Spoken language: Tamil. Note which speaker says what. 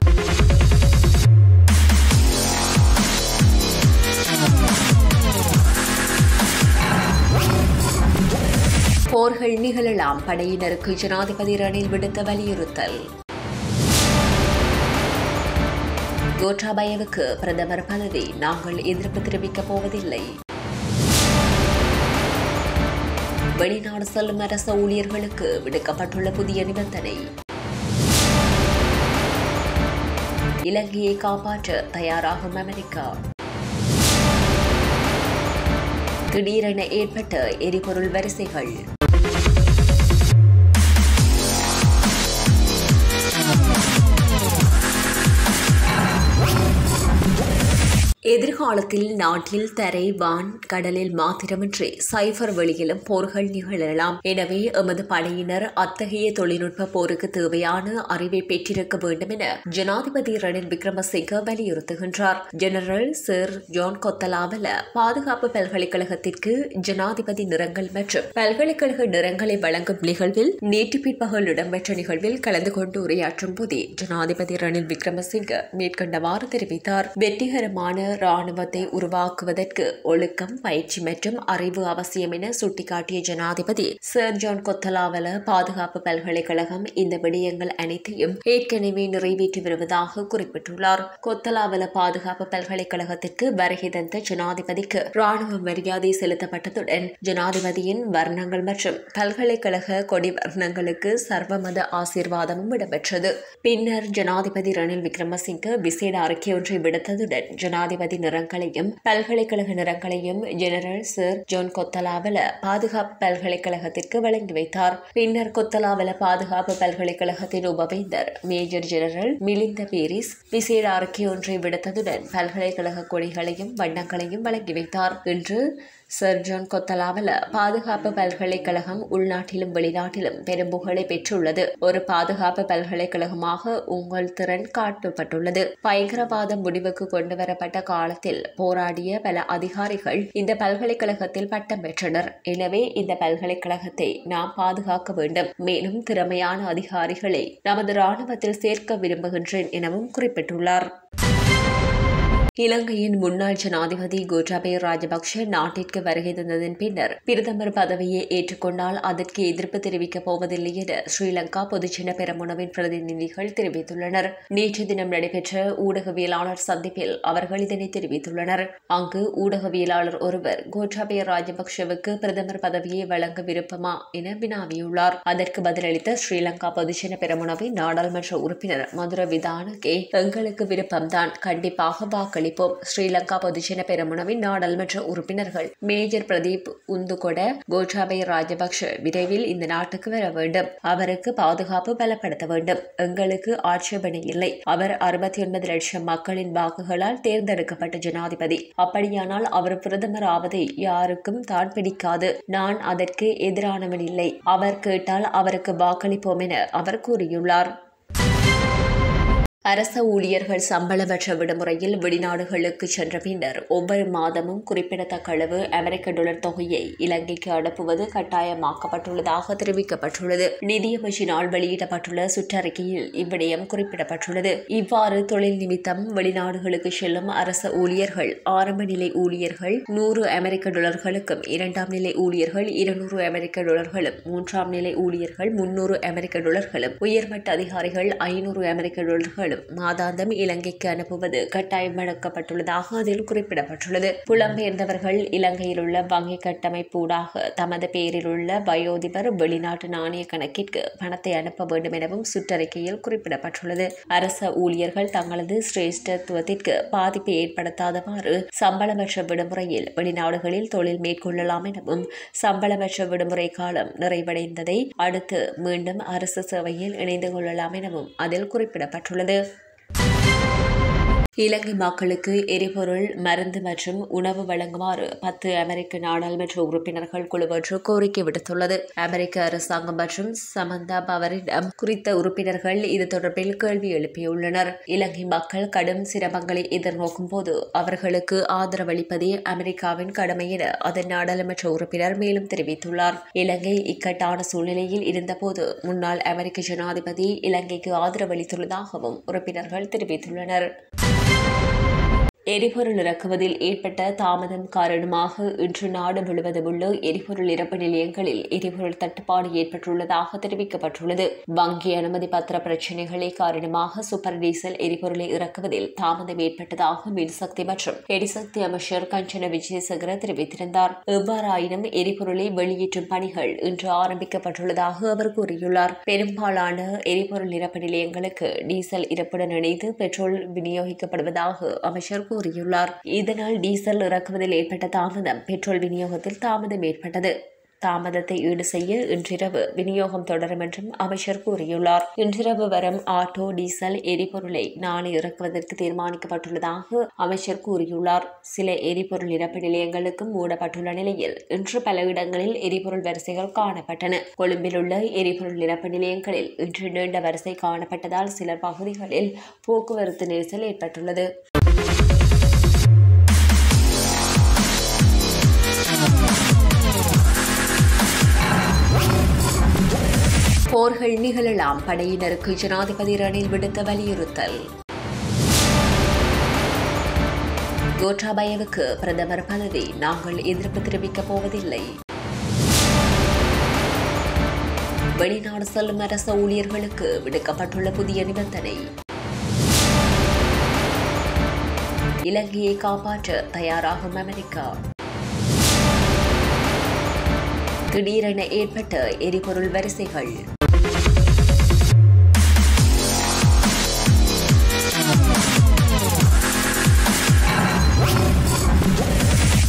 Speaker 1: போர்கள் நிகழலாம் படையினருக்கு ஜனாதிபதி ரணில் விடுத்த வலியுறுத்தல் கோட்டாபயவுக்கு பிரதமர் பதவி நாங்கள் எதிர்ப்பு தெரிவிக்கப் போவதில்லை வெளிநாடு செல்லும் அரச ஊழியர்களுக்கு விடுக்கப்பட்டுள்ள புதிய நிபந்தனை இலங்கையை காப்பாற்ற தயாராகும் அமெரிக்கா திடீரென ஏற்பட்ட எரிபொருள் வரிசைகள் எதிர்காலத்தில் நாட்டில் தரை வான் கடலில் மாத்திரமின்றி சைபர் வெளியிலும் போர்கள் நிகழலாம் எனவே எமது படையினர் அத்தகைய தொழில்நுட்ப போருக்கு தேவையான அறிவை பெற்றிருக்க வேண்டும் என ஜனாதிபதி ரணில் விக்ரமசிங்க வலியுறுத்துகின்றார் ஜெனரல் சர் ஜான் கொத்தலாவல பாதுகாப்பு பல்கலைக்கழகத்திற்கு ஜனாதிபதி நிறங்கள் மற்றும் பல்கலைக்கழக நிறங்களை வழங்கும் நிகழ்வில் நேற்று பிற்பகல் இடம்பெற்ற நிகழ்வில் கலந்து கொண்டு உரையாற்றும் போதே ஜனாதிபதி ரணில் விக்ரமசிங்க மேற்கண்டவாறு தெரிவித்தார் வெற்றிகரமான ராணுவத்தை உருவாக்குவதற்கு ஒழுக்கம் பயிற்சி மற்றும் அறிவு அவசியம் என சுட்டிக்காட்டிய ஜனாதிபதி சர் ஜான் கொத்தலாவல பாதுகாப்பு பல்கலைக்கழகம் இந்த விடயங்கள் அனைத்தையும் ஏற்கனவே நிறைவேற்றி வருவதாக குறிப்பிட்டுள்ளார் கொத்தலாவல பாதுகாப்பு பல்கலைக்கழகத்திற்கு வருகை தந்த ஜனாதிபதிக்கு ராணுவ மரியாதை செலுத்தப்பட்டதுடன் ஜனாதிபதியின் வர்ணங்கள் மற்றும் பல்கலைக்கழக கொடி வர்ணங்களுக்கு சர்வமத ஆசீர்வாதமும் இடம்பெற்றது பின்னர் ஜனாதிபதி ரணில் விக்ரமசிங்க விசேட அறிக்கை ஒன்றை விடுத்ததுடன் ஜனாதிபதி நிறங்களையும் பல்கலைக்கழக நிறங்களையும் ஜெனரல் சர் ஜோன் கொத்தலாவல பாதுகாப்பு பல்கலைக்கழகத்திற்கு வழங்கி வைத்தார் பின்னர் கொத்தலாவல பாதுகாப்பு பல்கலைக்கழகத்தின் உபவேந்தர் மேஜர் ஜெனரல் மிலிந்த பேரிஸ் விசேட அறிக்கை ஒன்றை விடுத்ததுடன் பல்கலைக்கழக கொடிகளையும் வண்ணங்களையும் வழங்கி வைத்தார் இன்று சர் ஜான் கொத்தலாவல பாதுகாப்பு பல்கலைக்கழகம் உள்நாட்டிலும் வெளிநாட்டிலும் பெரும் புகழை பெற்றுள்ளது ஒரு பாதுகாப்பு பல்கலைக்கழகமாக உங்கள் திறன் காட்டப்பட்டுள்ளது பயங்கரவாதம் முடிவுக்கு கொண்டு வரப்பட்ட காலத்தில் போராடிய பல அதிகாரிகள் இந்த பல்கலைக்கழகத்தில் பட்டம் பெற்றனர் எனவே இந்த பல்கலைக்கழகத்தை நாம் பாதுகாக்க வேண்டும் மேலும் திறமையான அதிகாரிகளை நமது ராணுவத்தில் சேர்க்க விரும்புகின்றேன் எனவும் குறிப்பிட்டுள்ளார் இலங்கையின் முன்னாள் ஜனாதிபதி கோட்டாபய ராஜபக்ஷ நாட்டிற்கு வருகை தந்ததன் பின்னர் பிரதமர் பதவியை ஏற்றுக்கொண்டால் அதற்கு எதிர்ப்பு தெரிவிக்கப் போவதில்லை என ஸ்ரீலங்கா பொதுஜன பெரமுனவின் பிரதிநிதிகள் தெரிவித்துள்ளனர் நேற்று தினம் நடைபெற்ற ஊடகவியலாளர் சந்திப்பில் அவர்கள் இதனை தெரிவித்துள்ளனர் அங்கு ஊடகவியலாளர் ஒருவர் கோட்டாபய ராஜபக்ஷவுக்கு பிரதமர் பதவியை வழங்க விருப்பமா என வினாவியுள்ளார் அதற்கு பதிலளித்த ஸ்ரீலங்கா பொதுஜன பெரமுனவின் நாடாளுமன்ற உறுப்பினர் மதுர விதானகே எங்களுக்கு விருப்பம்தான் கண்டிப்பாக வாக்களி அளிப்போம் ஸ்ரீலங்கா பொதுஜன பெரமுனவின் நாடாளுமன்ற உறுப்பினர்கள் மேஜர் பிரதீப் உந்துகொட கோட்டாபய ராஜபக்ஷ விரைவில் இந்த நாட்டுக்கு வர வேண்டும் அவருக்கு பாதுகாப்பு பலப்படுத்த வேண்டும் எங்களுக்கு ஆட்சேபனை இல்லை அவர் அறுபத்தி ஒன்பது லட்சம் மக்களின் வாக்குகளால் தேர்ந்தெடுக்கப்பட்ட ஜனாதிபதி அப்படியானால் அவர் பிரதமர் ஆவதை யாருக்கும் தான் பிடிக்காது நான் அதற்கு எதிரானவன் இல்லை அவர் கேட்டால் அவருக்கு வாக்களிப்போம் என அவர் கூறியுள்ளார் அரச ஊழியர்கள் சம்பளமற்ற விடுமுறையில் வெளிநாடுகளுக்கு சென்ற பின்னர் ஒவ்வொரு மாதமும் குறிப்பிடத்தக்க அளவு அமெரிக்க டாலர் தொகையை இலங்கைக்கு அனுப்புவது கட்டாயமாக்கப்பட்டுள்ளதாக தெரிவிக்கப்பட்டுள்ளது நிதியமைச்சினால் வெளியிடப்பட்டுள்ள சுற்றறிக்கையில் இவ்விடயம் குறிப்பிடப்பட்டுள்ளது இவ்வாறு தொழில் நிமித்தம் வெளிநாடுகளுக்கு செல்லும் அரச ஊழியர்கள் ஆரம்ப நிலை ஊழியர்கள் நூறு அமெரிக்க டாலர்களுக்கும் இரண்டாம் நிலை ஊழியர்கள் இருநூறு அமெரிக்க டாலர்களும் மூன்றாம் நிலை ஊழியர்கள் முன்னூறு அமெரிக்க டாலர்களும் உயர்மட்ட அதிகாரிகள் ஐநூறு அமெரிக்க டாலர்களும் ரூபாய்களும் மாதாந்தம் இலங்கைக்கு அனுப்புவது கட்டாயமாக்கப்பட்டுள்ளதாக அதில் குறிப்பிடப்பட்டுள்ளது புலம்பெயர்ந்தவர்கள் இலங்கையில் உள்ள வங்கி கட்டமைப்பூடாக தமது பெயரில் உள்ள வயோதிபர் வெளிநாட்டு நாணய கணக்கிற்கு பணத்தை அனுப்ப வேண்டும் எனவும் சுற்றறிக்கையில் குறிப்பிடப்பட்டுள்ளது அரச ஊழியர்கள் தங்களது சிரேஷ்டத்துவத்திற்கு பாதிப்பை ஏற்படுத்தாதவாறு சம்பளமற்ற விடுமுறையில் வெளிநாடுகளில் தொழில் மேற்கொள்ளலாம் எனவும் சம்பளமற்ற விடுமுறை காலம் நிறைவடைந்ததை அடுத்து மீண்டும் அரசு சேவையில் இணைந்து கொள்ளலாம் எனவும் அதில் குறிப்பிடப்பட்டுள்ளது இலங்கை மக்களுக்கு எரிபொருள் மருந்து மற்றும் உணவு வழங்குமாறு பத்து அமெரிக்க நாடாளுமன்ற உறுப்பினர்கள் குழு ஒன்று கோரிக்கை விடுத்துள்ளது அமெரிக்க அரசாங்கம் மற்றும் சமந்தா பவரிடம் குறித்த உறுப்பினர்கள் இது தொடர்பில் கேள்வி எழுப்பியுள்ளனர் இலங்கை மக்கள் கடும் சிரமங்களை எதிர்நோக்கும் போது அவர்களுக்கு ஆதரவளிப்பதே அமெரிக்காவின் கடமை என அதன் நாடாளுமன்ற உறுப்பினர் மேலும் தெரிவித்துள்ளார் இலங்கை இக்கட்டான சூழ்நிலையில் இருந்தபோது முன்னாள் அமெரிக்க ஜனாதிபதி இலங்கைக்கு ஆதரவளித்துள்ளதாகவும் உறுப்பினர்கள் தெரிவித்துள்ளனர் எரிபொருள் இறக்குவதில் ஏற்பட்ட தாமதம் காரணமாக இன்று நாடு முழுவதும் உள்ள எரிபொருள் இறப்பு நிலையங்களில் எரிபொருள் தட்டுப்பாடு ஏற்பட்டுள்ளதாக தெரிவிக்கப்பட்டுள்ளது வங்கி அனுமதி பத்திர பிரச்சினைகளை காரணமாக சூப்பர் டீசல் எரிபொருளை இறக்குவதில் தாமதம் ஏற்பட்டதாக மின்சக்தி மற்றும் எரிசக்தி அமைச்சர் கஞ்சன விஜயசேகர தெரிவித்திருந்தார் எவ்வாறாயினும் எரிபொருளை வெளியேற்றும் பணிகள் இன்று ஆரம்பிக்கப்பட்டுள்ளதாக அவர் கூறியுள்ளார் பெரும்பாலான எரிபொருள் நிரப்பு நிலையங்களுக்கு டீசல் இருப்புடன் இணைந்து பெட்ரோல் விநியோகிக்கப்படுவதாக அமைச்சர் கூறியுள்ளார் இதனால் டீசல் இறக்குவதில் ஏற்பட்ட தாமதம் பெட்ரோல் விநியோகத்தில் தாமதம் ஏற்பட்டது தாமதத்தை ஈடு செய்ய இன்றிரவு விநியோகம் தொடரும் என்றும் அமைச்சர் கூறியுள்ளார் இன்றிரவு வரும் ஆட்டோ டீசல் எரிபொருளை நாளை இறக்குவதற்கு தீர்மானிக்கப்பட்டுள்ளதாக அமைச்சர் கூறியுள்ளார் சில எரிபொருள் நிரப்பு நிலையங்களுக்கும் மூடப்பட்டுள்ள நிலையில் இன்று பல இடங்களில் எரிபொருள் வரிசைகள் காணப்பட்டன கொழும்பில் உள்ள எரிபொருள் நிரப்பு நிலையங்களில் இன்று நீண்ட வரிசை காணப்பட்டதால் சில பகுதிகளில் போக்குவரத்து நெரிசல் ஏற்பட்டுள்ளது போர்கள் நிகழலாம் படையினருக்கு ஜனாதிபதி ரணில் விடுத்த வலியுறுத்தல் கோட்டாபயவுக்கு பிரதமர் பதவி நாங்கள் எதிர்ப்பு தெரிவிக்கப் போவதில்லை வெளிநாடு செல்லும் அரச ஊழியர்களுக்கு விடுக்கப்பட்டுள்ள புதிய நிபந்தனை இலங்கையை காப்பாற்ற தயாராகும் அமெரிக்கா திடீரென ஏற்பட்ட எரிபொருள் வரிசைகள்